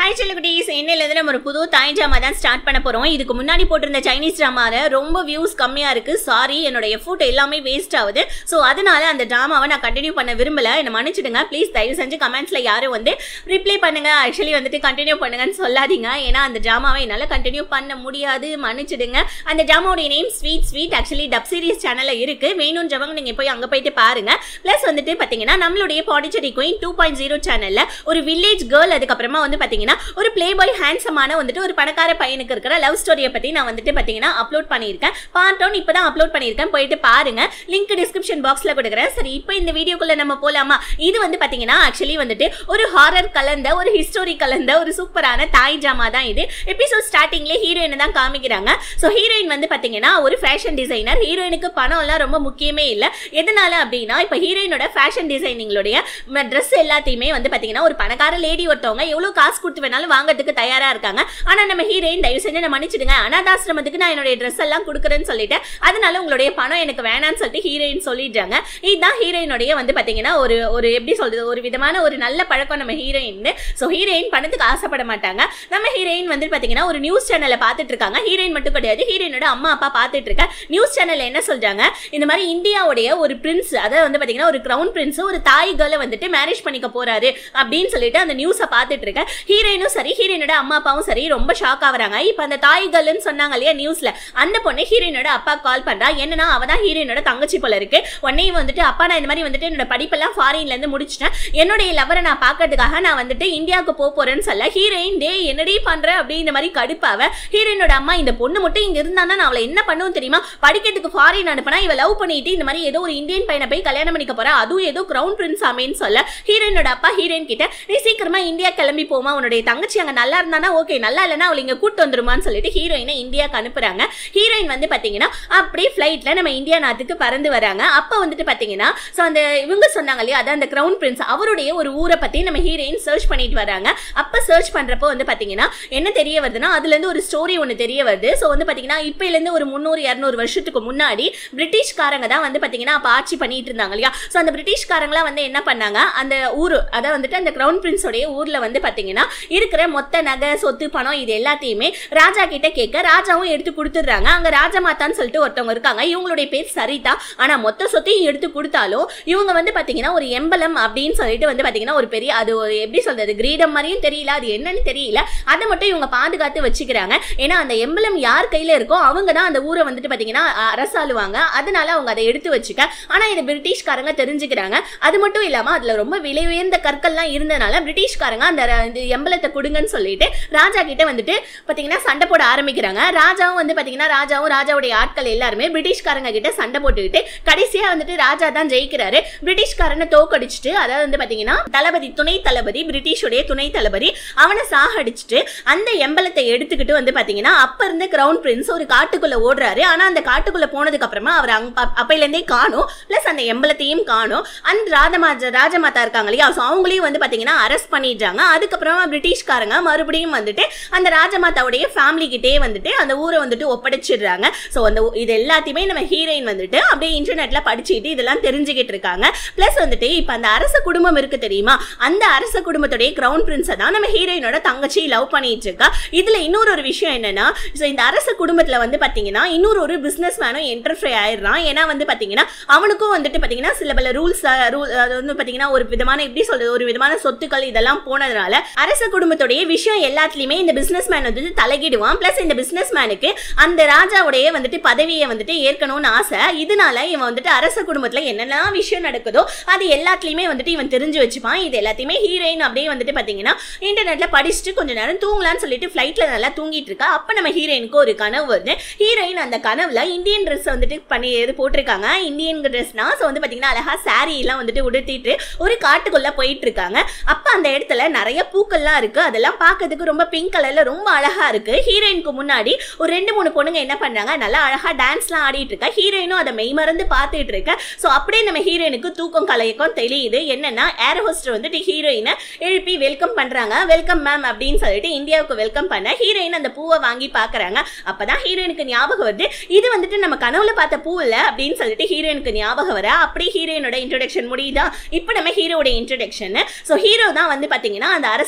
hi செல்லுக்குட்டீஸ் இன்னிலேருந்து நம்ம ஒரு புது தாய் ட்ராமா தான் ஸ்டார்ட் பண்ண போகிறோம் இதுக்கு முன்னாடி போட்டிருந்த சைனீஸ் ட்ராமாவில் ரொம்ப வியூஸ் கம்மியாக இருக்குது சாரி என்னோட எஃபோர்ட் எல்லாமே வேஸ்ட் ஆகுது ஸோ அதனால அந்த ட்ராமாவை நான் கண்டினியூ பண்ண விரும்பல என்னை மன்னிச்சிடுங்க ப்ளீஸ் தயவு செஞ்சு கமெண்ட்ஸில் யாரும் வந்து ரிப்ளை பண்ணுங்க ஆக்சுவலி வந்துட்டு கண்டினியூ பண்ணுங்கன்னு சொல்லாதீங்க ஏன்னா அந்த ட்ராமாவை என்னால் கண்டினியூ பண்ண முடியாது மன்னிச்சிடுங்க அந்த ட்ராமாவுடைய name sweet sweet actually dub series சேனலில் இருக்குது வேணுன்றவங்க நீங்கள் போய் அங்கே போயிட்டு பாருங்க ப்ளஸ் வந்துட்டு பார்த்தீங்கன்னா நம்மளுடைய Pondicherry queen two point zero சேனலில் ஒரு வில்லேஜ் கேர்ள் அதுக்கப்புறமா வந்து பார்த்தீங்கன்னா ஒரு பிளே பாய் ஹேண்ட்ஸமான வந்துட்டு ஒரு பணக்கார பையனுக்கு இருக்கிற லவ் ஸ்டோரியை பற்றி நான் வந்துட்டு பார்த்தீங்கன்னா அப்லோட் பண்ணியிருக்கேன் பார்ட் ஒன் இப்போ தான் அப்லோட் பண்ணியிருக்கேன் போயிட்டு பாருங்க லிங்க் டிஸ்கிரிப்ஷன் பாக்ஸில் கொடுக்குறேன் சரி இப்போ இந்த வீடியோக்குள்ளே நம்ம போகலாமா இது வந்து பார்த்தீங்கன்னா ஆக்சுவலி வந்துட்டு ஒரு ஹாரர் கலந்த ஒரு ஹிஸ்டோரி கலந்த ஒரு சூப்பரான தாய் ஜாமா தான் இது எபிசோட் ஸ்டார்டிங்லேயே ஹீரோயினை தான் காமிக்கிறாங்க ஸோ ஹீரோயின் வந்து பார்த்தீங்கன்னா ஒரு ஃபேஷன் டிசைனர் ஹீரோயினுக்கு பணம்லாம் ரொம்ப முக்கியமே இல்லை எதனால அப்படின்னா இப்போ ஹீரோயினோட ஃபேஷன் டிசைனிங்களுடைய ட்ரெஸ் எல்லாத்தையுமே வந்து பார்த்தீங்கன்னா ஒரு பணக்கார லேடி ஒருத்தவங்க எவ்வளோ காசு கொடுத்து வேணாலும் வாங்குறதுக்கு தயாராக இருக்காங்க ஆனால் நம்ம ஹீரோயின் தயவு செஞ்சு என்ன மன்னிச்சிடுங்க அனாதாசிரமத்துக்கு நான் என்னுடைய ட்ரெஸ் எல்லாம் கொடுக்குறேன்னு சொல்லிட்டேன் அதனால உங்களுடைய பணம் எனக்கு வேணாம்னு சொல்லிட்டு ஹீரோயின் சொல்லிடுறாங்க இதுதான் ஹீரோயினுடைய வந்து பார்த்தீங்கன்னா ஒரு ஒரு எப்படி சொல்றது ஒரு விதமான ஒரு நல்ல பழக்கம் நம்ம ஹீரோயின் ஸோ ஹீரோயின் பணத்துக்கு ஆசைப்பட மாட்டாங்க நம்ம ஹீரோயின் வந்து பார்த்தீங்கன்னா ஒரு நியூஸ் சேனலை பார்த்துட்டு இருக்காங்க ஹீரோயின் மட்டும் கிடையாது ஹீரோயினோட அம்மா அப்பா பார்த்துட்டு இருக்க நியூஸ் சேனல்ல என்ன சொல்றாங்க இந்த மாதிரி இந்தியாவுடைய ஒரு பிரின்ஸ் அதாவது வந்து பார்த்தீங்கன்னா ஒரு கிரவுன் பிரின்ஸ் ஒரு தாய் கேர்ளை வந்துட்டு மேரேஜ் பண்ணிக்க போறாரு அப்படின்னு சொல்லிட்டு அந்த நியூஸை பார்த்துட்டு இருக்கேன் ஹீரோயினும் சரி ஹீரோயினோட அம்மா அப்பாவும் சரி ரொம்ப ஷாக் ஆகுறாங்க இப்போ அந்த தாய் கேர்ள்னு சொன்னாங்க இல்லையா நியூஸ்ல அந்த பொண்ணு ஹீரோயினோட அப்பா கால் பண்றா என்னன்னா அவ தான் ஹீரோயினோட தங்கச்சி போல இருக்கு உடனே இவன் வந்துட்டு அப்பா நான் இந்த மாதிரி வந்துட்டு என்னோட படிப்பெல்லாம் ஃபாரின்ல இருந்து முடிச்சிட்டேன் என்னுடைய லவரை நான் பார்க்கறதுக்காக நான் வந்துட்டு இந்தியாவுக்கு போக போறேன்னு சொல்ல ஹீரோயின் டே என்னடி பண்ற அப்படி இந்த மாதிரி கடுப்பாவ ஹீரோயினோட அம்மா இந்த பொண்ணு மட்டும் இங்க இருந்தானா நான் அவளை என்ன பண்ணுவும் தெரியுமா படிக்கிறதுக்கு ஃபாரின் அனுப்பினா இவ லவ் பண்ணிட்டு இந்த மாதிரி ஏதோ ஒரு இந்தியன் பையனை போய் கல்யாணம் பண்ணிக்க போறா அதுவும் ஏதோ கிரவுன் பிரின்ஸ் ஆமேன்னு சொல்ல ஹீரோயினோட அப்பா ஹீரோயின் கிட்ட நீ சீக்கிரமா இந்தியா கிளம்பி போமா உன்னுடைய தங்கச்சி அங்க நல்லா இருந்தானா ஓகே நல்லா இல்லைன்னா அவளை இங்க கூட்டு வந்துருமான்னு சொல்லிட்டு ஹீரோயினை இந்தியாவுக்கு அனுப்புறாங்க ஹீரோயின் வந்து பாத்தீங்கன்னா அப்படியே ஃபிளைட்ல நம்ம இந்தியா நாட்டுக்கு பறந்து வராங்க அப்ப வந்துட்டு பாத்தீங்கன்னா ஸோ அந்த இவங்க சொன்னாங்க இல்லையா அதான் அந்த கிரவுன் பிரின்ஸ் அவருடைய ஒரு ஊரை பத்தி நம்ம ஹீரோயின் சர்ச் பண்ணிட்டு வராங்க அப்ப சர்ச் பண்றப்போ வந்து பாத்தீங்கன்னா என்ன தெரிய வருதுன்னா அதுல இருந்து ஒரு ஸ்டோரி ஒன்று தெரிய வருது ஸோ வந்து பாத்தீங்கன்னா இப்பையில இருந்து ஒரு முந்நூறு இரநூறு வருஷத்துக்கு முன்னாடி பிரிட்டிஷ்காரங்க தான் வந்து பாத்தீங்கன்னா அப்ப ஆட்சி பண்ணிட்டு இருந்தாங்க இல்லையா ஸோ அந்த பிரிட்டிஷ்காரங்களாம் வந்து என்ன பண்ணாங்க அந்த ஊர் அதாவது வந்துட்டு அந்த கிரவுன் பிரின்ஸோடைய ஊர்ல வந்து பாத்தீங்கன்னா இருக்கிற மொத்த நகை சொத்து பணம் இது எல்லாத்தையுமே ராஜா கிட்ட கேட்க ராஜாவும் எடுத்து கொடுத்துடுறாங்க அங்க ராஜமாதான்னு சொல்லிட்டு ஒருத்தவங்க இருக்காங்க இவங்களுடைய பேர் சரிதா ஆனா மொத்த சொத்தையும் எடுத்து கொடுத்தாலும் இவங்க வந்து பாத்தீங்கன்னா ஒரு எம்பலம் அப்படின்னு சொல்லிட்டு வந்து பாத்தீங்கன்னா ஒரு பெரிய அது ஒரு எப்படி சொல்றது கிரீடம் மாதிரியும் தெரியல அது என்னன்னு தெரியல அதை மட்டும் இவங்க பாதுகாத்து வச்சுக்கிறாங்க ஏன்னா அந்த எம்பலம் யார் கையில இருக்கோ அவங்க தான் அந்த ஊரை வந்துட்டு பாத்தீங்கன்னா அ- அரசாளுவாங்க அதனால அவங்க அதை எடுத்து வச்சுக்க ஆனா இது பிரிட்டிஷ்காரங்க தெரிஞ்சுக்கிறாங்க அது மட்டும் இல்லாம அதுல ரொம்ப விலை உயர்ந்த கற்கள்லாம் இருந்தனால பிரிட்டிஷ்காரங்க அந்த ர- இந்த எம்பலத்தை கொடுங்கன்னு சொல்லிட்டு ராஜா கிட்ட வந்துட்டு பாத்தீங்கன்னா சண்டை போட ஆரம்பிக்கிறாங்க ராஜாவும் வந்து பாத்தீங்கன்னா ராஜாவும் ராஜாவுடைய ஆட்கள் எல்லாருமே பிரிட்டிஷ்காரங்க கிட்ட சண்டை போட்டுக்கிட்டு கடைசியா வந்துட்டு ராஜா தான் ஜெயிக்கிறாரு பிரிட்டிஷ்காரனை தோக்கடிச்சிட்டு அதாவது வந்து பாத்தீங்கன்னா தளபதி துணை தளபதி பிரிட்டிஷுடைய துணை தளபதி அவனை சாகடிச்சிட்டு அந்த எம்பலத்தை எடுத்துக்கிட்டு வந்து பாத்தீங்கன்னா அப்ப இருந்த கிரவுன் பிரின்ஸ் ஒரு காட்டுக்குள்ள ஓடுறாரு ஆனா அந்த காட்டுக்குள்ள போனதுக்கு அப்புறமா அவர் அங்க அப்- அப்பையில இருந்தே காணும் பிளஸ் அந்த எம்பலத்தையும் காணும் அந்த ராஜமாஜா ராஜமாதா இருக்காங்க இல்லையா ஸோ அவங்களையும் வந்து பாத்தீங்கன்னா அரெஸ்ட் பண்ணிடுறாங்க அதுக்கப்புறமா பிரிட்டிஷ்காரங்க மறுபடியும் வந்துட்டு அந்த ராஜமாதாவுடைய ஃபேமிலி கிட்டே வந்துட்டு அந்த ஊரை வந்துட்டு ஒப்படைச்சிடுறாங்க ஸோ அந்த ஊ- இது எல்லாத்தையுமே நம்ம ஹீரோயின் வந்துட்டு அப்படியே இன்டர்நெட்ல படிச்சுட்டு இதெல்லாம் தெரிஞ்சுக்கிட்டு இருக்காங்க பிளஸ் வந்துட்டு இப்போ அந்த அரச குடும்பம் இருக்கு தெரியுமா அந்த அரச குடும்பத்துடைய கிரவுன் பிரின்ஸை தான் நம்ம ஹீரோயினோட தங்கச்சி லவ் பண்ணிட்டு இருக்கா இதுல இன்னொரு ஒரு விஷயம் என்னன்னா ஸோ இந்த அரச குடும்பத்துல வந்து பாத்தீங்கன்னா இன்னொரு ஒரு பிசினஸ் மேனும் என்டர்ஃபை ஆயிடுறான் ஏன்னா வந்து பாத்தீங்கன்னா அவனுக்கும் வந்துட்டு பாத்தீங்கன்னா சில பல ரூல்ஸ் ரூல் அது வந்து பாத்தீங்கன்னா ஒரு விதமான எப்படி சொல்றது ஒரு விதமான சொத்துக்கள் இதெல்லாம் போனதுனால அரச குடும்பத்துடைய விஷயம் எல்லாத்துலயுமே இந்த பிசினஸ் மேன் வந்துட்டு தலையிடுவான் பிளஸ் இந்த பிசினஸ் மேனுக்கு அந்த ராஜாவுடைய வந்துட்டு பதவியை வந்துட்டு ஏற்கணும்னு ஆசை இதனால இவன் வந்துட்டு அரச குடும்பத்துல என்னெல்லாம் விஷயம் நடக்குதோ அது எல்லாத்துலயுமே வந்துட்டு இவன் தெரிஞ்சு வச்சுப்பான் இது எல்லாத்தையுமே ஹீரோயின் அப்படியே வந்துட்டு பாத்தீங்கன்னா இன்டர்நெட்ல படிச்சுட்டு கொஞ்ச நேரம் தூங்கலாம்னு சொல்லிட்டு ஃபிளைட்ல நல்லா தூங்கிட்டு இருக்கா அப்ப நம்ம ஹீரோயினுக்கு ஒரு கனவு வருது ஹீரோயின் அந்த கனவுல இந்தியன் ட்ரெஸ் வந்துட்டு பண்ணி எது போட்டிருக்காங்க இந்தியன் ட்ரெஸ்னா ஸோ வந்து பாத்தீங்கன்னா அழகா saree எல்லாம் வந்துட்டு உடுத்திட்டு ஒரு காட்டுக்குள்ள போயிட்டு இருக்காங்க அப்ப அந்த இடத்துல நிறைய பூக்கள்லாம் இருக்கு அதெல்லாம் பார்க்கிறதுக்கு ரொம்ப பிங்க் கலர்ல ரொம்ப அழகா இருக்கு ஹீரோயினுக்கு முன்னாடி ஒரு ரெண்டு மூணு பொண்ணுங்க என்ன பண்றாங்க நல்லா அழகா டான்ஸ்லாம் ஆடிட்டு இருக்கா ஹீரோயினும் அதை மெய்மறந்து பார்த்துட்டு இருக்க ஸோ அப்படியே நம்ம ஹீரோயினுக்கு தூக்கம் கலையக்கம் தெரியுது என்னன்னா ஏர் ஹோஸ்டர் வந்துட்டு ஹீரோயினை எழுப்பி வெல்கம் பண்றாங்க வெல்கம் மேம் அப்படின்னு சொல்லிட்டு இந்தியாவுக்கு வெல்கம் பண்ண ஹீரோயின் அந்த பூவை வாங்கி பார்க்கறாங்க அப்பதான் ஹீரோயினுக்கு ஞாபகம் வருது இது வந்துட்டு நம்ம கனவுல பார்த்த பூ இல்ல அப்படின்னு சொல்லிட்டு ஹீரோயினுக்கு ஞாபகம் வர அப்படியே ஹீரோயினோட இன்ட்ரோடக்ஷன் முடியுதா இப்போ நம்ம ஹீரோட இன்ட்ரோடக்ஷன் ஸோ ஹீரோ தான் வந்து பாத்தீங்கன்னா அந்த அரச குடும்பத்தோட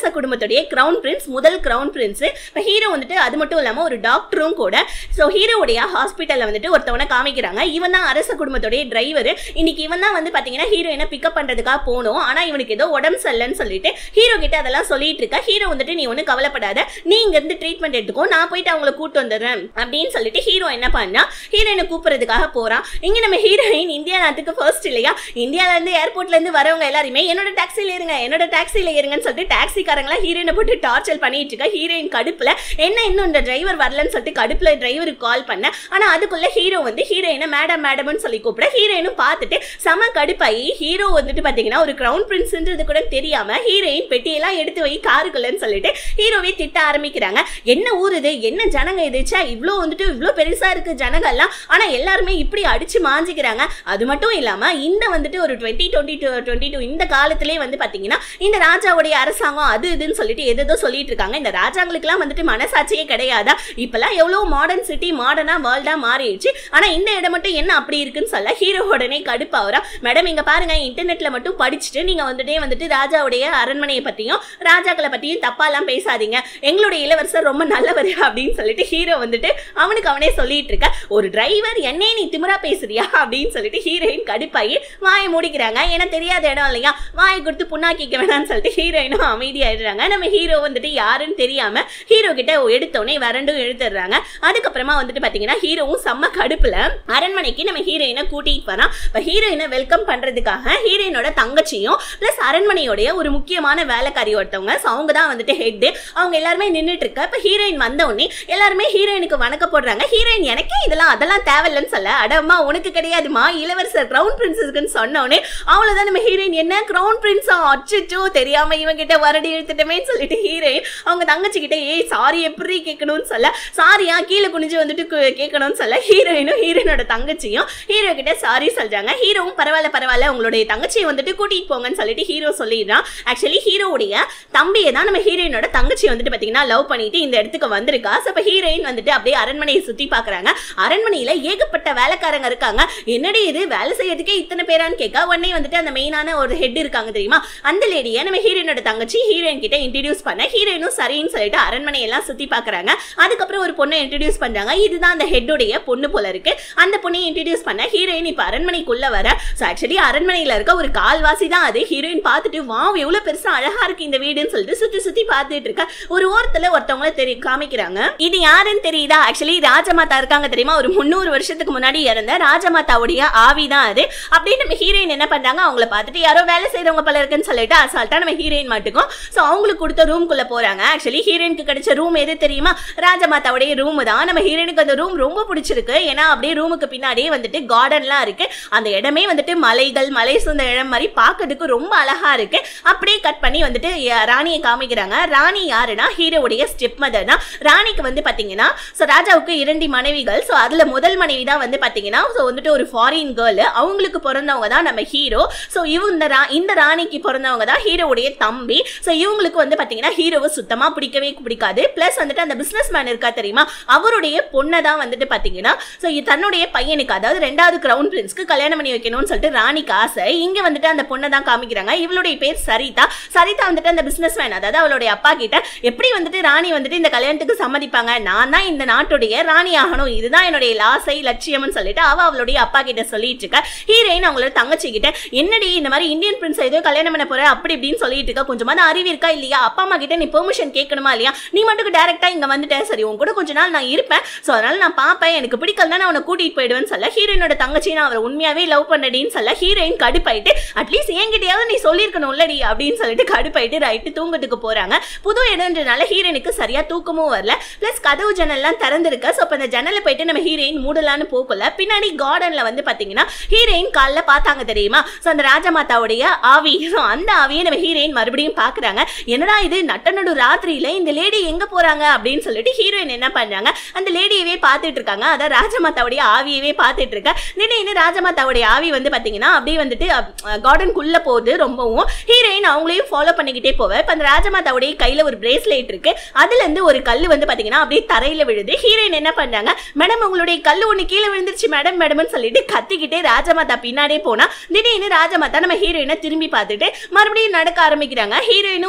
குடும்பத்துடைய கிரவுன் பிரின்ஸ் முதல் கிரவுன் பிரின்ஸ் இப்போ ஹீரோ வந்துட்டு அது மட்டும் இல்லாம ஒரு டாக்டரும் கூட ஸோ ஹீரோவுடைய ஹாஸ்பிட்டல்ல வந்துட்டு ஒருத்தவனை காமிக்கிறாங்க இவன் தான் அரச குடும்பத்துடைய டிரைவர் இன்னைக்கு இவன் தான் வந்து பாத்தீங்கன்னா ஹீரோயினை பிக்கப் பண்றதுக்காக போகணும் ஆனா இவனுக்கு ஏதோ உடம்பு சரியில்லைன்னு சொல்லிட்டு ஹீரோ கிட்ட அதெல்லாம் சொல்லிட்டு இருக்க ஹீரோ வந்துட்டு நீ ஒன்றும் கவலைப்படாத நீ இங்க இருந்து ட்ரீட்மெண்ட் எடுத்துக்கோ நான் போயிட்டு அவங்கள கூட்டு வந்துடுறேன் அப்படின்னு சொல்லிட்டு ஹீரோ என்ன பண்ணா ஹீரோயினை கூப்பிடுறதுக்காக போறான் இங்க நம்ம ஹீரோயின் இந்தியா நாட்டுக்கு ஃபர்ஸ்ட் இல்லையா இந்தியால இருந்து ஏர்போர்ட்ல இருந்து வரவங்க எல்லாருமே என்னோட டாக்ஸில இருங்க என்னோட டாக்ஸில இருங்கன்னு சொல்லிட்டு டாக்ஸிக்காரங்களா ஹீரோயினை போட்டு டார்ச்சர் பண்ணிட்டு இருக்கா ஹீரோயின் கடுப்புல என்ன இன்னும் இந்த டிரைவர் வரலன்னு சொல்லிட்டு கடுப்புல டிரைவருக்கு கால் பண்ண ஆனா அதுக்குள்ள ஹீரோ வந்து ஹீரோயினை மேடம் மேடம்னு சொல்லி கூப்பிட ஹீரோயினும் பார்த்துட்டு செம கடுப்பாயி ஹீரோ வந்துட்டு பாத்தீங்கன்னா ஒரு கிரவுன் பிரின்ஸ்ன்றது கூட தெரியாம ஹீரோயின் பெட்டியெல்லாம் எடுத்து வை காருக்குள்ளன்னு சொல்லிட்டு ஹீரோவே திட்ட ஆரம்பிக்கிறாங்க என்ன ஊர் இது என்ன ஜனங்க இது ச்சே இவ்வளோ வந்துட்டு இவ்வளோ பெருசா இருக்கு ஜனங்கள்லாம் ஆனா எல்லாருமே இப்படி அடிச்சு மாஞ்சிக்கிறாங்க அது மட்டும் இல்லாம இந்த வந்துட்டு ஒரு twenty twenty two twenty two இந்த காலத்திலே வந்து பாத்தீங்கன்னா இந்த ராஜாவுடைய அரசாங்கம் அது இதுன்னு சொல்லிட்டு எதோ சொல்லிட்டு இருக்காங்க இந்த ராஜாங்களுக்குலாம் வந்துட்டு மனசாட்சியே கிடையாதா இப்பெல்லாம் எவ்வளோ மாடர்ன் சிட்டி மாடர்னா வேர்ல்டா மாறிடுச்சு ஆனா இந்த இடம் மட்டும் என்ன அப்படி இருக்குன்னு சொல்ல ஹீரோ உடனே கடுப்பாவரா மேடம் இங்க பாருங்க இன்டர்நெட்ல மட்டும் படிச்சுட்டு நீங்க வந்துட்டே வந்துட்டு ராஜாவுடைய அரண்மனையை பத்தியும் ராஜாக்களை பத்தியும் தப்பாலாம் பேசாதீங்க எங்களுடைய இளவரசர் ரொம்ப நல்லவர் அப்படின்னு சொல்லிட்டு ஹீரோ வந்துட்டு அவனுக்கு அவனே சொல்லிட்டு இருக்க ஒரு டிரைவர் என்னே நீ திமிரா பேசுறியா அப்படின்னு சொல்லிட்டு ஹீரோயின் கடுப்பாயி வாயை மூடிக்கிறாங்க ஏன்னா தெரியாத இடம் இல்லையா வாயை கொடுத்து புண்ணாக்கிக்க வேணாம்னு சொல்லிட்டு ஹீரோயினும் அமைதியாயிடுறாங்க நம்ம ஹீரோ வந்துட்டு யாருன்னு தெரியாம ஹீரோ கிட்ட எடுத்தோடனே வரண்டும் எழுத்துடுறாங்க அதுக்கப்புறமா வந்துட்டு பாத்தீங்கன்னா ஹீரோவும் செம்ம கடுப்புல அரண்மனைக்கு நம்ம ஹீரோயினை கூட்டிட்டு வரான் இப்ப ஹீரோயினை வெல்கம் பண்றதுக்காக ஹீரோயினோட தங்கச்சியும் பிளஸ் அரண்மனையோடைய ஒரு முக்கியமான வேலைக்காரி ஒருத்தவங்க ஸோ அவங்க தான் வந்துட்டு ஹெட் அவங்க எல்லாருமே நின்றுட்டு இருக்க இப்ப ஹீரோயின் வந்த உடனே எல்லாருமே ஹீரோயினுக்கு வணக்க போடுறாங்க ஹீரோயின் எனக்கே இதெல்லாம் அதெல்லாம் தேவையில்லைன்னு சொல்ல அடம்மா உனக்கு கிடையாதுமா இளவரசர் கிரவுன் பிரின்சஸ்க்குன்னு சொன்ன உடனே அவ்வளவுதான் நம்ம ஹீரோயின் என்ன கிரவுன் பிரின்ஸா அச்சுச்சோ தெரியாம இவன் கிட்ட வரடி எடுத்துட்டமேன்னு சொல்லிட்டு ஹீரோயின் அவங்க தங்கச்சி கிட்ட ஏய் சாரி எப்படி கேட்கணும்னு சொல்ல சாரியா கீழே குனிஞ்சு வந்துட்டு கு- கேட்கணும்னு சொல்ல ஹீரோயினும் ஹீரோயினோட தங்கச்சியும் ஹீரோ கிட்ட சாரி சொல்றாங்க ஹீரோவும் பரவாயில்ல பரவாயில்ல உங்களுடைய தங்கச்சியை வந்துட்டு கூட்டிட்டு போங்கன்னு சொல்லிட்டு ஹீரோ சொல்லிடுறான் ஆக்சுவலி ஹீரோவுடைய தம்பியை தான் நம்ம ஹீரோயினோட தங்கச்சி வந்துட்டு பாத்தீங்கன்னா லவ் பண்ணிட்டு இந்த இடத்துக்கு வந்திருக்கா ஸோ இப்போ ஹீரோயின் வந்துட்டு அப்படியே அரண்மனையை சுத்தி பார்க்கறாங்க அரண்மனையில ஏகப்பட்ட வேலைக்காரங்க இருக்காங்க என்னடி இது வேலை செய்யறதுக்கே இத்தனை பேரான்னு கேட்க உடனே வந்துட்டு அந்த மெயினான ஒரு ஹெட் இருக்காங்க தெரியுமா அந்த லேடியை நம்ம ஹீரோயினோட தங்கச்சி ஹீரோயின் கிட்ட இன்ட்ரடியூஸ் பண்ண ஹீரோயினும் சரின்னு சொல்லிட்டு அரண்மனையெல்லாம் சுத்தி பார்க்கறாங்க அதுக்கப்புறம் ஒரு பொண்ணை இன்ட்ரடியூஸ் பண்றாங்க இதுதான் அந்த ஹெட்டுடைய பொண்ணு போல இருக்கு அந்த பொண்ணையும் இன்ட்ரடியூஸ் பண்ண ஹீரோயின் இப்ப அரண்மனைக்குள்ள வர ஸோ ஆக்சுவலி அரண்மனையில இருக்க ஒரு கால்வாசி தான் அது ஹீரோயின் பார்த்துட்டு வாவ் எவ்வளவு பெருசா அழகா இருக்கு இந்த வீடுன்னு சொல்லிட்டு சுத்தி சுத்தி பார்த்துட்டு இருக்க ஒரு ஓரத்துல ஒருத்தவங்கள தெரி காமிக்கிறாங்க இது யாருன்னு தெரியுதா ஆக்சுவலி ராஜமாதா இருக்காங்க தெரியுமா ஒரு முந்நூறு வருஷத்துக்கு முன்னாடி இறந்த ராஜமாதாவுடைய ஆவி தான் அது அப்படின்னு நம்ம ஹீரோயின் என்ன பண்றாங்க அவங்கள பார்த்துட்டு யாரோ வேலை செய்றவங்க போல இருக்குன்னு சொல்லிட்டு அசால்ட்டா நம்ம ஹீரோயின் மாட்டுக்கும் ஸோ அவங்களுக்கு கொடுத்த ரூம்குள்ள போறாங்க ஆக்சுவலி ஹீரோயினுக்கு கிடைச்ச ரூம் எது தெரியுமா ராஜமாதாவுடைய ரூம் தான் நம்ம ஹீரோயினுக்கு அந்த ரூம் ரொம்ப பிடிச்சிருக்கு ஏன்னா அப்படியே ரூமுக்கு பின்னாடியே வந்துட்டு கார்டன்லாம் இருக்கு அந்த இடமே வந்துட்டு மலைகள் மலை சூழ்ந்த இடம் மாதிரி பார்க்கறதுக்கு ரொம்ப அழகா இருக்கு அப்படியே கட் பண்ணி வந்துட்டு ய- ராணியை காமிக்கிறாங்க ராணி யாருன்னா ஹீரோவுடைய ஸ்டெப் மதர் தான் ராணிக்கு வந்து பாத்தீங்கன்னா ஸோ ராஜாவுக்கு இரண்டு மனைவிகள் ஸோ அதுல முதல் மனைவி தான் வந்து பாத்தீங்கன்னா ஸோ வந்துட்டு ஒரு ஃபாரின் கேர்ள் அவங்களுக்கு பிறந்தவங்க தான் நம்ம ஹீரோ ஸோ இவங்க இந்த ரா- இந்த ராணிக்கு பிறந்தவங்க தான் ஹீரோவுடைய தம்பி ஸோ இவங்களுக்கு வந்து பாத்தீங்கன்னா ஹீரோவை சுத்தமா பிடிக்கவே பிடிக்காது பிளஸ் வந்துட்டு அந்த பிசினஸ் மேன் இருக்கா தெரியுமா அவருடைய பொண்ணை தான் வந்துட்டு பாத்தீங்கன்னா ஸோ தன்னுடைய பையனுக்கு அதாவது ரெண்டாவது கிரவுன் பிரின்ஸ்க்கு கல்யாணம் பண்ணி வைக்கணும்னு சொல்லிட்டு ராணிக்கு ஆசை இங்க வந்துட்டு அந்த பொண்ணை தான் காமிக்கிறாங்க இவளுடைய பேர் சரிதா சரிதா வந்துட்டு அந்த பிசினஸ் மேன் அதாவது அவளுடைய அப்பா கிட்ட எப்படி வந்துட்டு ராணி வந்துட்டு இந்த கல்யாணத்துக்கு சம்மதிப்பாங்க நான் தான் இந்த நாட்டுடைய ராணி ஆகணும் இதுதான் என்னுடைய ஆசை லட்சியம்னு சொல்லிட்டு அவ அவளுடைய அப்பா கிட்ட சொல்லிட்டு இருக்க ஹீரோயின் அவங்களோட தங்கச்சி கிட்ட என்னடி இந்த மாதிரி இந்தியன் பிரின்ஸ் ஏதோ கல்யாணம் பண்ண போற அப்படி இப்படின்னு சொல்லிட்டு இருக்க கொஞ்சமாவது அறிவு இருக்கா இல்லையா அப்பா அம்மா கிட்ட நீ பெர்மிஷன் கேட்கணுமா இல்லையா நீ மட்டும் டேரக்டா இங்க வந்துட்டேன் சரி உன் கூட கொஞ்ச நாள் நான் இருப்பேன் ஸோ அதனால நான் பார்ப்பேன் எனக்கு பிடிக்கலன்னா நான் அவனை கூட்டிட்டு போயிடுவேன்னு சொல்ல ஹீரோயினோட தங்கச்சி நான் அவரை உண்மையாவே லவ் பண்ணடின்னு சொல்ல ஹீரோயின் கடுப்பாயிட்டு அட்லீஸ்ட் என்கிட்டயாவது நீ சொல்லியிருக்கணும் இல்லடி அப்படின்னு சொல்லிட்டு கடுப்பாயிட்டு ரைட்டு தூங்கத்துக்கு போறாங்க புது இடம்ன்றனால ஹீரோயினுக்கு சரியா தூக்கமும் வரல பிளஸ் கதவு ஜன்னல்லாம் திறந்திருக்க ஸோ அப்போ அந்த ஜன்னலை போயிட்டு நம்ம ஹீரோயின் மூடலான்னு போகல பின்னாடி கார்டன்ல வந்து பாத்தீங்கன்னா ஹீரோயின் காலைல பார்த்தாங்க தெரியுமா ஸோ அந்த ராஜமாதாவுடைய ஆவி ஸோ அந்த ஆவியை நம்ம ஹீரோயின் மறுபடியும் பார்க்கறாங்க என்னடா இது நட்டநடு ராத்திரியில இந்த லேடி எங்க போறாங்க அப்படின்னு சொல்லிட்டு ஹீரோயின் என்ன பண்றாங்க அந்த லேடியவே பார்த்துட்டு இருக்காங்க அதான் ராஜமாதாவுடைய ஆவியவே பார்த்துட்டு இருக்க திடீர்னு ராஜமாதாவுடைய ஆவி வந்து பாத்தீங்கன்னா அப்படியே வந்துட்டு கார்டனுக்குள்ள போகுது ரொம்பவும் ஹீரோயின் அவங்களையும் ஃபாலோ பண்ணிக்கிட்டே போவேன் இப்போ அந்த ராஜமாதாவுடைய கையில ஒரு பிரேஸ்லெட் இருக்கு அதுல இருந்து ஒரு கல் வந்து பாத்தீங்கன்னா அப்படியே தரையில விழுது ஹீரோயின் என்ன பண்றாங்க மேடம் உங்களுடைய கல் ஒண்ணு கீழே விழுந்துருச்சு மேடம் மேடம்னு சொல்லிட்டு கத்திக்கிட்டே ராஜமாதா பின்னாடியே போனா திடீர்னு ராஜமாதா நம்ம ஹீரோயினை திரும்பி பார்த்துட்டு மறுபடியும் நடக்க ஆரம்பிக்கிறாங்க ஹீரோயினும் வந்துட்டு மேடம்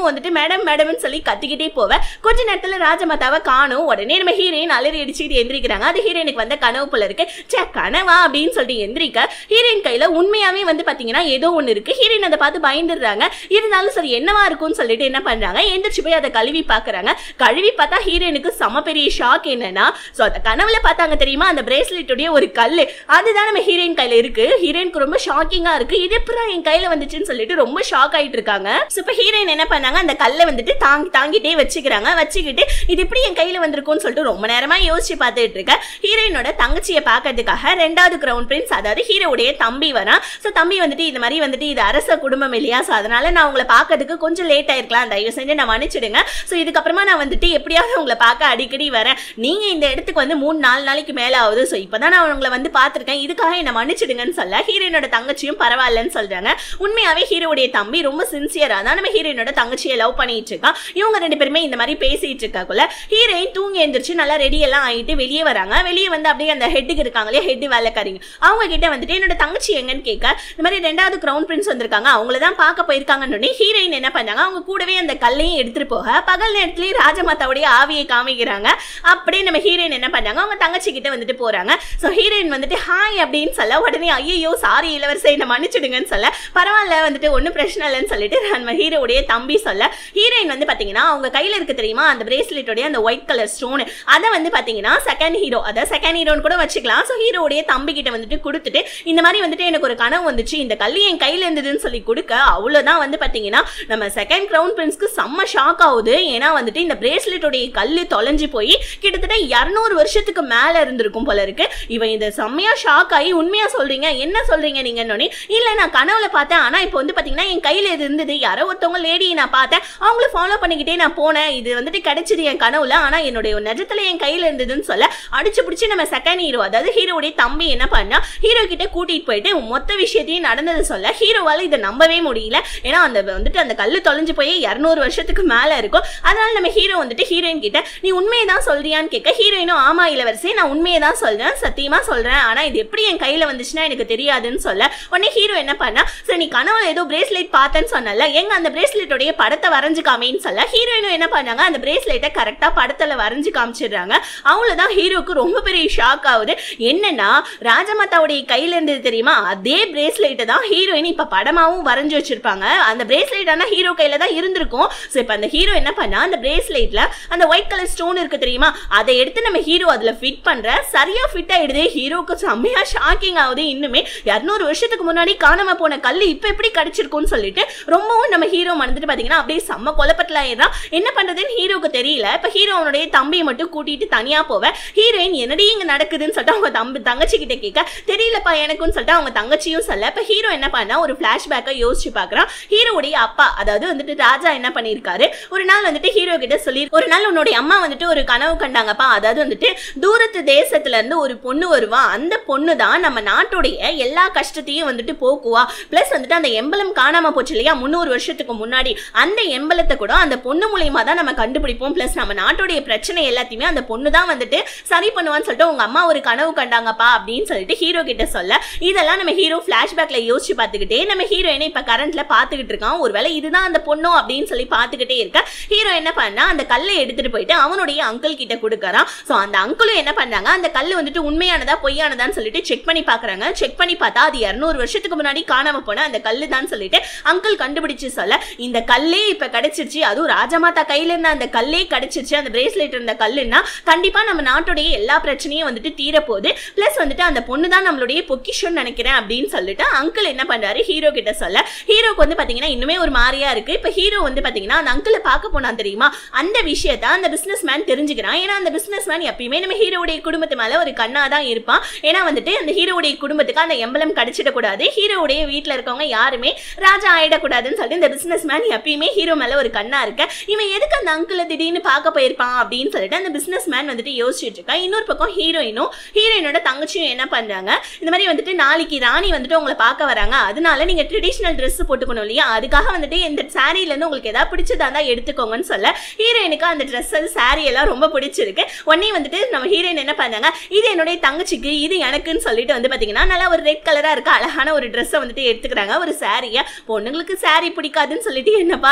மேடம் மேடம்னு சொல்லி கத்திக்கிட்டே போவேன் கொஞ்ச நேரத்துல ராஜமாதாவை காணும் உடனே நம்ம ஹீரோயின் அலறி அடிச்சுட்டு எந்திரிக்கிறாங்க அது ஹீரோயினுக்கு வந்த கனவு போல இருக்கு சே கனவா அப்படின்னு சொல்லிட்டு எந்திரிக்க ஹீரோயின் கையில உண்மையாவே வந்து பாத்தீங்கன்னா ஏதோ ஒண்ணு இருக்கு ஹீரோயின் அதை பார்த்து பயந்துடுறாங்க இருந்தாலும் சரி என்னவா இருக்கும்னு சொல்லிட்டு என்ன பண்றாங்க எந்திரிச்சு போய் அதை கழுவி பாக்குறாங்க கழுவி பார்த்தா ஹீரோயினுக்கு செம பெரிய ஷாக் என்னன்னா சோ அந்த கனவுல பார்த்தாங்க தெரியுமா அந்த பிரேஸ்லெட்டுடைய ஒரு கல்லு அதுதான் நம்ம ஹீரோயின் கையில இருக்கு ஹீரோயினுக்கு ரொம்ப ஷாக்கிங்கா இருக்கு இது எப்பறம் என் கையில வந்துச்சுன்னு சொல்லிட்டு ரொம்ப ஷாக் ஆயிட்டு இருக்காங்க சோ இப்ப ஹீரோயின் என்ன பண்ணாங்க அந்த கல்லை வந்துட்டு தாங்கி தாங்கிட்டே வச்சுக்கிறாங்க வச்சுக்கிட்டு இது எப்படி என் கையில வந்திருக்கும்னு சொல்லிட்டு ரொம்ப நேரமா யோசிச்சு பார்த்துட்டு இருக்க ஹீரோயினோட தங்கச்சியை பார்க்கறதுக்காக ரெண்டாவது கிரவுண்ட் பிரின்ஸ் அதாவது ஹீரோவுடைய தம்பி வரான் சோ தம்பி வந்துட்டு இந்த மாதிரி வந்துட்டு இது அரச குடும்பம் இல்லையா சோ அதனால நான் உங்களை பார்க்கறதுக்கு கொஞ்சம் லேட் ஆயிருக்கலாம் தயவு செஞ்சு நான் மன்னிச்சிடுங்க சோ இதுக்கப்புறமா நான் வந்துட்டு எப்படியாவது உங்களை பார்க்க அடிக்கடி வரேன் நீங்க இந்த இடத்துக்கு வந்து மூணு நாலு நாளைக்கு மேல ஆகுது சோ இப்பதான் நான் உங்களை வந்து பார்த்திருக்கேன் இதுக்காக என்ன மன்னிச்சிடுங்கன்னு சொல்ல ஹீரோயினோட தங்கச்சியும் பரவாயில்லன்னு சொல்றாங்க உண்மையாவே ஹீரோவுடைய தம்பி ரொம்ப சின்சியரா தான் நம்ம ஹீரோயினோட தங்கச்சியை லவ் பண்ணிட்டு இருக்கான் இவங்க ரெண்டு பேருமே இந்த மாதிரி பேசிட்டு இருக்காக்குள்ள ஹீரோயின் தூங்கி எந்திரிச்சு நல்லா ரெடி எல்லாம் ஆயிட்டு வெளியே வராங்க வெளியே வந்து அப்படியே அந்த ஹெட்டுக்கு இருக்காங்களே ஹெட் வேலைக்காரிங்க அவங்க கிட்ட வந்துட்டு என்னோட தங்கச்சி எங்கன்னு கேட்க இந்த மாதிரி ரெண்டாவது கிரவுன் பிரின்ஸ் வந்திருக்காங்க அவங்கள தான் பார்க்க போயிருக்காங்கன்னு ஹீரோயின் என்ன பண்ணாங்க அவங்க கூடவே அந்த கல்லையும் எடுத்துட்டு போக பகல் நேரத்துலயே ராஜமாதாவுடைய ஆவியை காமிக்கிறாங்க அப்படியே நம்ம ஹீரோயின் என்ன பண்ணாங்க அவங்க தங்கச்சி கிட்ட வந்துட்டு போறாங்க ஸோ ஹீரோயின் வந்துட்டு ஹாய் அப்படின்னு சொல்ல உடனே ஐயோ சாரி இளவரசை என்ன மன்னிச்சிடுங்கன்னு சொல்ல பரவாயில்ல வந்துட்டு ஒன்றும் பிரச்சனை இல்லைன்னு சொல்லிட்டு நம்ம ஹீரோடைய தம்பி சொல்ல ஹீரோயின் வந்து பாத்தீங்கன்னா அவங்க கையில இருக்கு தெரியுமா அந்த பிரேஸ்லெட்டோடைய அந்த ஒயிட் கலர் ஸ்டோன் அதை வந்து பாத்தீங்கன்னா செகண்ட் ஹீரோ அதாவது செகண்ட் ஹீரோன்னு கூட வச்சுக்கலாம் ஸோ ஹீரோடைய தம்பி கிட்ட வந்துட்டு கொடுத்துட்டு இந்த மாதிரி வந்துட்டு எனக்கு ஒரு கனவு வந்துச்சு இந்த கல்லி என் கையில இருந்ததுன்னு சொல்லி கொடுக்க அவ்வளவுதான் வந்து பாத்தீங்கன்னா நம்ம செகண்ட் கிரவுன் பிரின்ஸ்க்கு செம்ம ஷாக் ஆகுது ஏன்னா வந்துட்டு இந்த பிரேஸ்லெட்டோடைய கல்லு தொலைஞ்சு போய் கிட்டத்தட்ட இரநூறு வருஷத்துக்கு மேல இருந்திருக்கும் போல இருக்கு இவன் இந்த செம்மையா ஷாக் ஆகி உண்மையா சொல்றீங்க என்ன சொல்றீங்க நீங்க இல்ல நான் கனவுல பார்த்தேன் ஆனா இப்போ வந்து பாத்தீங்கன்னா என் கையில இது இருந்தது யாரோ ஒருத்தவங்க லேடியை நான் பார்த்தேன் அவங்கள ஃபாலோ பண்ணிக்கிட்டே நான் போனேன் இது வந்துட்டு கிடைச்சது என் கனவுல ஆனா என்னுடைய நிஜத்துல என் கையில இருந்ததுன்னு சொல்ல அடிச்சு பிடிச்சி நம்ம செகண்ட் ஹீரோ அதாவது ஹீரோடைய தம்பி என்ன பண்ணா ஹீரோ கிட்ட கூட்டிட்டு போயிட்டு மொத்த விஷயத்தையும் நடந்தது சொல்ல ஹீரோவால இதை நம்பவே முடியல ஏன்னா அந்த வந்துட்டு அந்த கல்லு தொலைஞ்சு போய் இரநூறு வருஷத்துக்கு மேல இருக்கும் அதனால நம்ம ஹீரோ வந்துட்டு ஹீரோயின் கிட்ட நீ உண்மையை தான் சொல்றியான்னு கேட்க ஹீரோயினும் ஆமா இளவரசி நான் உண்மையை தான் சொல்றேன் சத்தியமா சொல்றேன் ஆனா இது எப்படி என் கையில வந்துச்சுன்னா எனக்கு தெரியாதுன்னு சொல்ல உடனே ஹீரோ என்ன பண்ணா சரி நீ கனவுல ஏதோ பிரேஸ்லெட் பார்த்தேன்னு சொன்னல எங்க அந்த பிரேஸ்லெட்டோடைய படத்தை வரைஞ்சு காமின்னு சொல்ல ஹீரோயினும் என்ன பண்ணாங்க அந்த பிரேஸ்லெட்டை கரெக்டா படத்துல வரைஞ்சு காமிச்சிடுறாங்க அவ்வளவுதான் ஹீரோக்கு ரொம்ப பெரிய ஷாக் ஆகுது என்னன்னா ராஜமாதாவுடைய கையில இருந்தது தெரியுமா அதே பிரேஸ்லெட்டை தான் ஹீரோயின் இப்ப படமாவும் வரைஞ்சு வச்சிருப்பாங்க அந்த பிரேஸ்லெட் ஆனா ஹீரோ கையில தான் இருந்திருக்கும் ஸோ இப்போ அந்த ஹீரோ என்ன பண்ணா அந்த பிரேஸ்லெட்ல அந்த ஒயிட் கலர் ஸ்டோன் இருக்கு தெரியுமா அதை எடுத்து நம்ம ஹீரோ அதுல ஃபிட் பண்ற சரியா ஃபிட் ஆயிடுது ஹீரோக்கு செம்மையா ஷாக்கிங் ஆகுது இன்னுமே இரநூறு வருஷத்துக்கு முன்னாடி காணாம போன கல் இப்ப எப்படி கிடைச்சிருக்கும்னு சொல்லிட்டு ரொம்பவும் நம்ம ஹீரோ மறந்துட்டு பாத்தீங்கன்னா அப்படியே செம்ம குழப்பத்துல ஆயிடுறான் என்ன பண்றதுன்னு ஹீரோக்கு தெரியல இப்ப ஹீரோ அவனுடைய தம்பியை மட்டும் கூட்டிட்டு தனியா போவேன் ஹீரோயின் என்னடி இங்க நடக்குதுன்னு சொல்லிட்டு அவங்க தம்பி தங்கச்சி கிட்ட கேட்க தெரியலப்பா எனக்குன்னு சொல்லிட்டு அவங்க தங்கச்சியும் சொல்ல இப்ப ஹீரோ என்ன பண்ணா ஒரு பிளாஷ்பேக்கை யோசிச்சு பாக்குறான் ஹீரோடைய அப்பா அதாவது வந்துட்டு ராஜா என்ன பண்ணியிருக்காரு ஒரு நாள் வந்துட்டு ஹீரோ கிட்ட சொல்லி ஒரு நாள் உன்னுடைய அம்மா வந்துட்டு ஒரு கனவு கண்டாங்கப்பா அதாவது வந்துட்டு தூரத்து தேசத்துல இருந்து ஒரு பொண்ணு வருவா அந்த பொண்ணு தான் நம்ம நாட்டுடைய எல்லா கஷ்டத்தையும் வந்துட்டு போக்குவா பிளஸ் வந்துட்டு அந்த எம்பலம் காணாம போச்சு இல்லையா முந்நூறு வருஷத்துக்கு முன்னாடி அந்த எம்பலத்தை கூட அந்த பொண்ணு மூலியமா தான் நம்ம கண்டுபிடிப்போம் பிளஸ் நம்ம நாட்டுடைய பிரச்சனை எல்லாத்தையுமே அந்த பொண்ணு தான் வந்துட்டு சரி பண்ணுவான்னு சொல்லிட்டு உங்க அம்மா ஒரு கனவு கண்டாங்கப்பா அப்படின்னு சொல்லிட்டு ஹீரோ கிட்ட சொல்ல இதெல்லாம் நம்ம ஹீரோ பிளாஷ்பேக்ல யோசிச்சு பார்த்துக்கிட்டே நம்ம ஹீரோயினை இப்ப கரண்ட்ல பாத்துக்கிட்டு இருக்கான் ஒருவேளை இதுதான் அந்த பொண்ணு அப்படின்னு சொல்லி பார்த்துக்கிட்டே இருக்க ஹீரோ என்ன பண்ணா அந்த கல்லை எடுத்துட்டு போயிட்டு அவனுடைய அங்கிள் கிட்ட கொடுக்கறான் ஸோ அந்த அங்கிளும் என்ன பண்றாங்க அந்த கல் வந்துட்டு உண்மையானதா பொய்யானதான்னு சொல்லிட்டு செக் பண்ணி பாக்குறாங்க செக் பண்ணி பார்த்தா அது இரநூறு வருஷத்துக்கு முன்னாடி காணாம போன அந்த கல்லு தான் சொல்லிட்டு அங்கிள் கண்டுபிடிச்சு சொல்ல இந்த கல்லே இப்ப கிடைச்சிருச்சு அதுவும் ராஜமாதா கையில இருந்த அந்த கல்லே கிடைச்சிருச்சு அந்த பிரேஸ்லெட் இருந்த கல்லுன்னா கண்டிப்பா நம்ம நாட்டுடைய எல்லா பிரச்சனையும் வந்துட்டு தீரப்போகுது பிளஸ் வந்துட்டு அந்த பொண்ணு தான் நம்மளுடைய பொக்கிஷன் நினைக்கிறேன் அப்படின்னு சொல்லிட்டு அங்கிள் என்ன பண்றாரு ஹீரோ கிட்ட சொல்ல ஹீரோக்கு வந்து பாத்தீங்கன்னா இன்னுமே ஒரு மாதிரியா இருக்கு இப்ப ஹீரோ வந்து பாத்தீங்கன்னா அந்த அங்கிளை பார்க்க போனான் தெரியுமா அந்த விஷயத்த அந்த பிசினஸ் மேன் தெரிஞ்சுக்கிறான் ஏன்னா அந்த பிசினஸ் மேன் எப்பயுமே நம்ம ஹீரோடைய குடும்பத்து மேல ஒரு கண்ணா தான் இருப்பான் ஏன்னா வந்துட்டு அந்த ஹீரோடைய குடும்பத்துக்கு அந்த எம்பலம் கிடைச்சிடக்கூடாது ஹீரோவுடைய வீட்டுல இருக்கவங்க யாருமே ராஜா ஆயிடக்கூடாதுன்னு சொல்லிட்டு இந்த பிசினஸ் மேன் எப்பயுமே ஹீரோ மேல ஒரு கண்ணா இருக்க இவன் எதுக்கு அந்த அங்கிளை திடீர்னு பார்க்க போயிருப்பான் அப்படின்னு சொல்லிட்டு அந்த பிசினஸ் மேன் வந்துட்டு யோசிச்சுட்டு இருக்கான் இன்னொரு பக்கம் ஹீரோயினும் ஹீரோயினோட தங்கச்சியும் என்ன பண்றாங்க இந்த மாதிரி வந்துட்டு நாளைக்கு ராணி வந்துட்டு உங்களை பார்க்க வராங்க அதனால நீங்க ட்ரெடிஷனல் ட்ரெஸ் போட்டுக்கணும் இல்லையா அதுக்காக வந்துட்டு இந்த சாரீல இருந்து உங்களுக்கு ஏதாவது பிடிச்சதா இருந்தா எடுத்துக்கோங்கன்னு சொல்ல ஹீரோயினுக்கு அந்த ட்ரெஸ் சாரி எல்லாம் ரொம்ப பிடிச்சிருக்கு உடனே வந்துட்டு நம்ம ஹீரோயின் என்ன பண்ணாங்க இது என்னுடைய தங்கச்சிக்கு இது எனக்குன்னு சொல்லிட்டு வந்து பாத்தீங்கன்னா நல்லா ஒரு ரெட் கலரா இருக்க அழகான ஒரு ட்ரெஸ்ஸை வந்துட்டு எடுத்துக்கிறாங்க ஒரு சாரியை பொண்ணுங்களுக்கு சாரி பிடிக்காதுன்னு சொல்லிட்டு என்னப்பா இருக்கு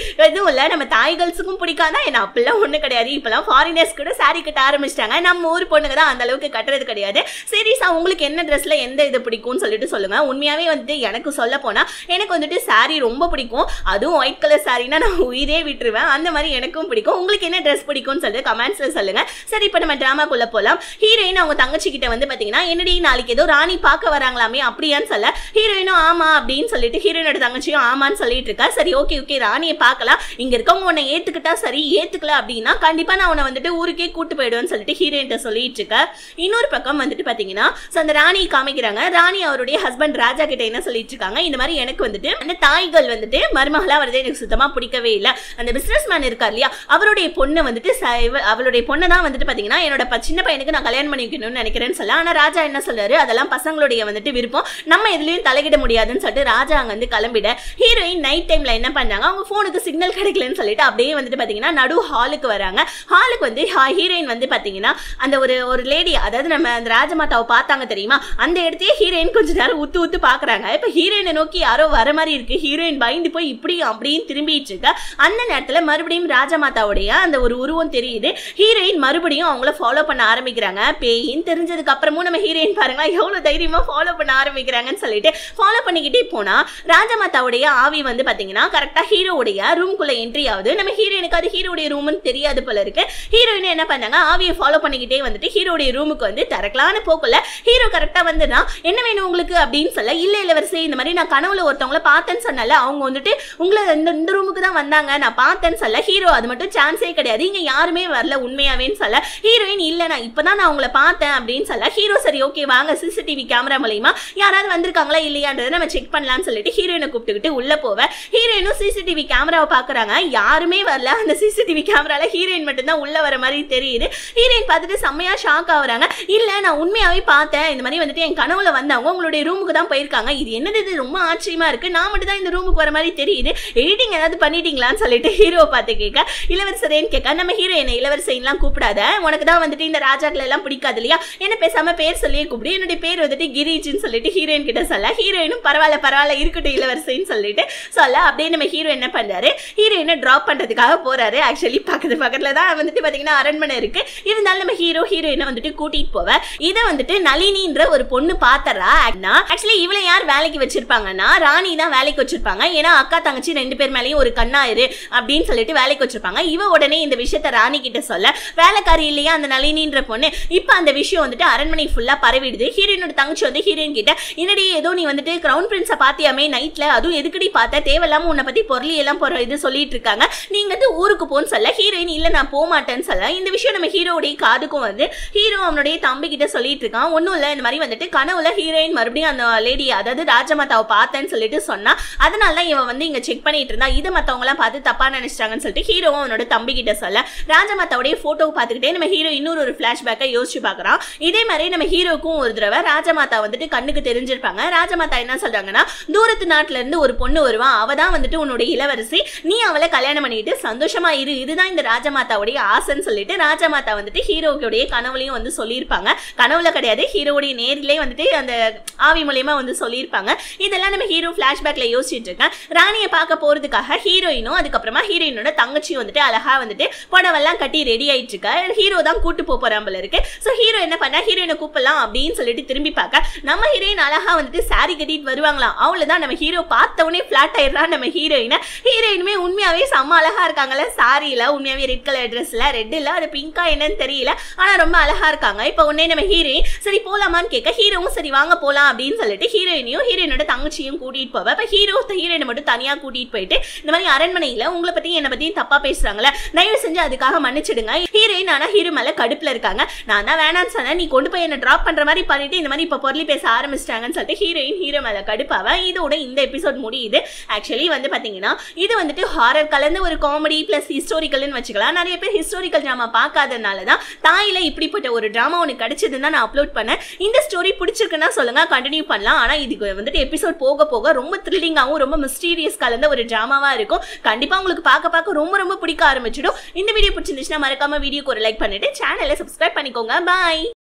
எதுவும் இல்ல நம்ம தாய் கேர்ள்ஸுக்கும் பிடிக்காதா என்ன அப்படிலாம் ஒண்ணு கிடையாது இப்பெல்லாம் ஃபாரினர்ஸ் கூட சாரி கட்ட ஆரம்பிச்சிட்டாங்க நம்ம ஊர் பொண்ணுங்க தான் அந்த அளவுக்கு கட்டுறது கிடையாது சீரியஸா உங்களுக்கு என்ன ட்ரெஸ்ல எந்த இது பிடிக்கும்னு சொல்லிட்டு சொல்லுங்க உண்மையாவே வந்துட்டு எனக்கு சொல்ல போனா எனக்கு வந்துட்டு saree ரொம்ப பிடிக்கும் அதுவும் ஒயிட் கலர் சாரினா நான் உயிரே விட்டுருவேன் அந்த மாதிரி எனக்கும் பிடிக்கும் உங்களுக்கு என்ன ட்ரெஸ் பிடிக்கும்னு சொல்லிட்டு கமெண்ட்ஸ்ல சொல்லுங்க சரி இப்போ நம்ம டிராமாக்குள்ள போலாம் ஹீரோயின் அவங்க தங்கச்சி கிட்ட வந்து பாத்தீங்கன்னா என்னடி நாளைக்கு ஏதோ ராணி பார்க்க வராங்களாமே அப்படியான்னு சொல்ல ஹீரோயினும் ஆமா அப்படின்னு சொல்லிட்டு ஹீரோயினோட தங்கச்சியும் ஆமான்னு சொல்லிட்டு இருக்கா சரி ஓகே ஓகே ராணியை பார்க்கலாம் இங்க இருக்கவங்க உன்னை ஏத்துக்கிட்டா சரி ஏத்துக்கல அப்படின்னா கண்டிப்பா நான் உன்னை வந்துட்டு ஊருக்கே கூட்டு போயிடுவேன்னு சொல்லிட்டு ஹீரோயின்ட்ட சொல்லிட்டு இருக்க இன்னொரு பக்கம் வந்துட்டு பாத்தீங்கன்னா so அந்த ராணியை காமிக்கிறாங்க ராணி அவருடைய ஹஸ்பண்ட் ராஜா கிட்ட என்ன சொல்லிட்டு இருக்காங்க இந்த மாதிரி எனக்கு வந்துட்டு அந்த தாய்கள் வந்துட்டு மருமகளா வரது எனக்கு சுத்தமா பிடிக்கவே இல்லை அந்த பிசினஸ் மேன் இருக்கார் இல்லையா அவருடைய பொண்ணு வந்துட்டு ச- இவ- அவளுடைய பொண்ணு தான் வந்துட்டு பாத்தீங்கன்னா என்னோட ப- சின்ன பையனுக்கு நான் கல்யாணம் பண்ணிக்கணும்னு நினைக்கிறேன்னு சொல்ல ஆனா ராஜா என்ன சொல்றாரு அதெல்லாம் பசங்களுடைய வந்துட்டு விருப்பம் நம்ம எதுலயும் தலையிட முடியாதுன்னு சொல்லிட்டு ராஜா அங்க வந்து கிளம்பிட ஹீரோயின் நைட் டைம்ல என்ன பண்ணாங்க அவங்க போனுக்கு சிக்னல் கிடைக்கலன்னு சொல்லிட்டு அப்படியே வந்துட்டு பாத்தீங்கன்னா நடு ஹாலுக்கு வராங்க ஹாலுக்கு வந்து ஹீரோயின் வந்து பாத்தீங்கன்னா அந்த ஒரு ஒரு லேடி அதாவது நம்ம அந்த ராஜமாதாவை பார்த்தாங்க தெரியுமா அந்த இடத்தையே ஹீரோயின் கொஞ்ச நேரம் உத்து உத்து பாக்குறாங்க இப்ப ஹீரோயினை நோக்கி யாரோ வர மாதிரி இருக்கு ஹீரோயின் பயந்து போய் இப்படி அப்படின்னு திரும்பிட்டு இருக்க அந்த நேரத்துல மறுபடியும் ராஜமாதாவுடைய அந்த ஒரு உருவம் தெரியுது ஹீரோயின் மறுபடியும் அவங்கள ஃபாலோ பண்ண ஆரம்பிக்கிறாங்க பேயின்னு தெரிஞ்சதுக்கு அப்புறமும் நம்ம ஹீரோயின் பாருங்க எவ்வளவு தைரியமா ஃபாலோ பண்ண ஆரம்பிக்கிறாங்கன்னு சொல்லிட்டு ஃபாலோ பண்ணிக்கிட்டே போனா ராஜமாதாவுடைய ஆவி வந்து பாத்தீங்கன்னா கரெக்டா ஹீரோவுடைய ரூம்குள்ள என்ட்ரி ஆகுது நம்ம ஹீரோயினுக்கு அது ஹீரோடைய ரூம்னு தெரியாது போல இருக்கு ஹீரோயின் என்ன பண்ணாங்க ஆவியை ஃபாலோ பண்ணிக்கிட்டே வந்துட்டு ஹீரோடைய ரூமுக்கு வந்து திறக்கலான்னு போக்குள்ள ஹீரோ கரெக்டா வந்துனா என்ன வேணும் உங்களுக்கு அப்படின்னு சொல்ல இல்ல இளவரசி இந்த மாதிரி நான் கனவுல ஒருத்தவங்கள பார்த்தேன்னு சொன்னல அவங்க வந்துட்டு உங்களை இந்த இந்த ரூமுக்கு தான் வந்தாங்க நான் பார்த்தேன்னு சொல்ல ஹீரோ அது மட்டும் சான்ஸே கிடையாது இங்க யாருமே வரல உண்மையாவேன்னு சொல்ல ஹீரோயின் இல்ல நான் இப்பதான் நான் உங்களை பார்த்தேன் அப்படின்னு சொல்ல ஹீரோ சரி ஓகே வாங்க சிசிடிவி கேமரா மூலயமா யாராவது வந்திருக்காங்களா இல்லையான்றதை நம்ம செக் பண்ணலாம்னு சொல்லிட்டு ஹீரோயினை கூப்பிட்டுக்கிட்டு உள்ள போவேன் ஹீரோயினும் சிசிடிவி கேமராவை பாக்குறாங்க யாருமே வரல அந்த சிசிடிவி கேமரால ஹீரோயின் மட்டும்தான் உள்ள வர மாதிரி தெரியுது ஹீரோயின் பார்த்துட்டு செம்மையா ஷாக் ஆகுறாங்க இல்ல நான் உண்மையாவே பார்த்தேன் இந்த மாதிரி வந்துட்டு என் கனவுல வந்தவங்க உங்களுடைய ரூமுக்கு தான் போயிருக்காங்க இது என்னது இது ரொம்ப ஆச்சரியமா இருக்கு நான் மட்டும் தான் இந்த ரூமுக்கு வர மாதிரி தெரியுது எடிட்டிங் ஏதாவது பண்ணிட்டீங்களான்னு சொல்லிட்டு ஹீரோ பார்த்து கேட்க இளவரசரேன்னு கேட்க நம்ம ஹீரோ என்ன இளவரசைன்லாம் கூப்பிடாத உனக்கு தான் வந்துட்டு இந்த ராஜாக்கள் எல்லாம் பிடிக்காது இல்லையா என்ன பேசாம பேர் சொல்லியே கூப்பிடு என்னுடைய பேர் வந்துட்டு கிரீஜ்னு சொல்லிட்டு ஹீரோயின் கிட்ட சொல்ல ஹீரோயினும் பரவாயில்ல பரவாயில்ல இருக்கட்டும் இளவரசைன்னு சொல்லிட்டு சொல்ல அப்படியே நம்ம ஹீரோ என்ன பண்றாரு ஹீரோயினை டிராப் பண்றதுக்காக போறாரு ஆக்சுவலி பக்கத்து பக்கத்துல தான் வந்துட்டு பாத்தீங்கன்னா அரண்மனை இருக்கு இருந்தாலும் நம்ம ஹீரோ ஹீரோயினை வந்துட்டு கூட்டிட்டு போவ இதை வந்துட்டு நளினின்ற ஒரு பொண்ணு பாத்தரா ஆக்சுவலி இவளை யார் வேலைக்கு வச்சிருப்பாங்கன்னா ராணி தான் வேலைக்கு வச்சிருப்பாங்க ஏன்னா அக்கா தங்கச்சி ரெண்டு பேர் மேலேயும் ஒரு கண்ணாயிரு அப்படின்னு சொல்லிட்டு வேலைக்கு வச்சிருப்பாங்க இவ உடனே இந்த விஷயத்த ராணி கிட்ட சொல்ல வேலைக்காரி இல்லையா அந்த நளினின்ற பொண்ணு இப்ப அந்த விஷயம் வந்துட்டு அரண்மனை ஃபுல்லா பரவிடுது ஹீரோயினோட தங்கச்சி வந்து ஹீரோயின் கிட்ட என்னடி ஏதோ நீ வந்துட்டு கிரவுன் பிரின்ஸை பாத்தியாமே நைட்ல அதுவும் எதுக்கடி பார்த்த தேவையில்லாம உன்னை பத்தி பொருளி எல்லாம் போற இது சொல்லிட்டு இருக்காங்க நீங்க வந்து ஊருக்கு போன்னு சொல்ல ஹீரோயின் இல்ல நான் போக மாட்டேன்னு சொல்ல இந்த விஷயம் நம்ம ஹீரோடைய காதுக்கும் வந்து ஹீரோ அவனுடைய தம்பி கிட்ட சொல்லிட்டு இருக்கான் ஒன்றும் இல்லை இந்த மாதிரி வந்துட்டு கனவுல ஹீரோயின் மறுபடியும் அந்த லேடி அதாவது ராஜமாதாவை பார்த்தேன்னு சொல்லிட்டு சொன்னா அதனால தான் இவன் வந்து இங்க செக் பண்ணிட்டு இருந்தா இதை மத்தவங்க எல்லாம் பார்த்து தப்பா நினைச்சிட்டாங்கன்னு சொல்லிட்டு ஹீரோவும் அவனோட தம்பி கிட்ட சொல்ல ராஜமாதாவுடைய போட்டோவை பார்த்துக்கிட்டே நம்ம ஹீரோ இன்னொரு ஒரு பிளாஷ்பேக்கை யோசிச்சு பார்க்கறான் இதே மாதிரி நம்ம ஹீரோக்கும் ஒரு தடவை ராஜமாதா வந்துட்டு கண்ணுக்கு தெரிஞ்சிருப்பாங்க ராஜமாதா என்ன சொல்றாங்கன்னா தூரத்து நாட்டுல இருந்து ஒரு பொண்ணு வருவான் அவ தான் வந்துட்டு உன்னுடைய இளவரசி நீ அவளை கல்யாணம் பண்ணிட்டு சந்தோஷமா இரு இதுதான் இந்த ராஜமாதாவுடைய ஆசைன்னு சொல்லிட்டு ராஜமாதா வந்துட்டு ஹீரோவுடைய கனவுலையும் வந்து சொல்லியிருப்பாங்க கனவுல கிடையாது ஹீரோவுடைய நேரிலே வந்துட்டு அந்த ஆவி மூலியமா வந்து சொல்லியிருப்பாங்க இதெல்லாம் நம்ம ஹீரோ பிளாஷ்பேக்ல யோசிச்சுட்டு இருக்கேன் ராணியை பார்க்க போறதுக்காக ஹீரோயினும் அதுக்கப்புறமா ஹீரோயினோட தங்கச்சியும் வந்துட்டு அழகா வந்துட்டு புடவெல்லாம் கட்டி ரெடி ஆயிட்டு இருக்கா ஹீரோ தான் கூட்டு போக போறான் போல இருக்கு ஸோ ஹீரோ என்ன பண்ணா ஹீரோயினை கூப்பிடலாம் அப்படின்னு சொல்லிட்டு திரும்பி பார்க்க நம்ம ஹீரோயின் அழகா வந்துட்டு saree கட்டிட்டு வருவாங்களாம் அவ்வளவுதான் நம்ம ஹீரோ பார்த்த உடனே ஃபிளாட் ஆயிடுறா நம்ம ஹீரோயினை ஹீரோயினுமே உண்மையாவே செம்ம அழகா இருக்காங்கல்ல சாரியில உண்மையாவே ரெட் கலர் ட்ரெஸ்ல ரெட் இல்ல அது பிங்கா என்னன்னு தெரியல ஆனா ரொம்ப அழகா இருக்காங்க இப்போ உடனே நம்ம ஹீரோயின் சரி போலாமான்னு கேட்க ஹீரோவும் சரி வாங்க போலாம் அப்படின்னு சொல்லிட்டு ஹீரோயினையும் ஹீரோயினோட தங்கச்சியும் கூட்டிட்டு போவ இப்போ ஹீரோ ஹீரோயினை மட்டும் தனியா கூட்டிட்டு போயிட்டு இந்த மாதிரி அரண்மனையில உங்களை பத்தி என்னை பத்தியும் தப்பா பேசுறாங்கல்ல தயவு செஞ்சு அதுக்காக மன்னிச்சிடுங்க ஹீரோயின் ஆனா ஹீரோ மேல கடுப்புல இருக்காங்க நான் தான் வேணாம்னு சொன்னேன் நீ கொண்டு போய் என்ன டிராப் பண்ற மாதிரி பண்ணிட்டு இந்த மாதிரி இப்ப பொருளி பேச ஆரம்பிச்சிட்டாங்கன்னு சொல்லிட்டு ஹீரோயின் ஹீரோ மேல கடுப்பாவ இதோட இந்த எபிசோட் முடியுது ஆக்சுவலி வந்து பாத்தீங்கன்னா இது வந்துட்டு ஹாரர் கலந்து ஒரு காமெடி பிளஸ் ஹிஸ்டோரிக்கல்னு வச்சுக்கலாம் நிறைய பேர் ஹிஸ்டோரிக்கல் ட்ராமா பார்க்காதனால தான் தாயில இப்படிப்பட்ட ஒரு ட்ராமா ஒன்று கிடைச்சதுன்னு தான் நான் அப்லோட் பண்ணேன் இந்த ஸ்டோரி பிடிச்சிருக்குன்னா சொல்லுங்க கண்டினியூ பண்ணலாம் ஆனா இதுக்கு வந்துட்டு எபிசோட் போக போக ரொம்ப த்ரில்லிங்காகவும் ரொம்ப மிஸ்டீரியஸ் கலந்த ஒரு ட்ராமாவா இருக்கும் கண்டிப்பா உங்களுக்கு பார்க்க பார்க்க ரொம்ப ரொம்ப பிடிக்க ஆரம்பிச்சிடும் இந்த வீடியோ பிடிச்சிருந்துச்சுன்னா மறக்காம வீடியோக்கு ஒரு லைக் பண்ணிட்டு சேனலை சப்ஸ்கிரைப் பண்ணிக்கோங்க பாய்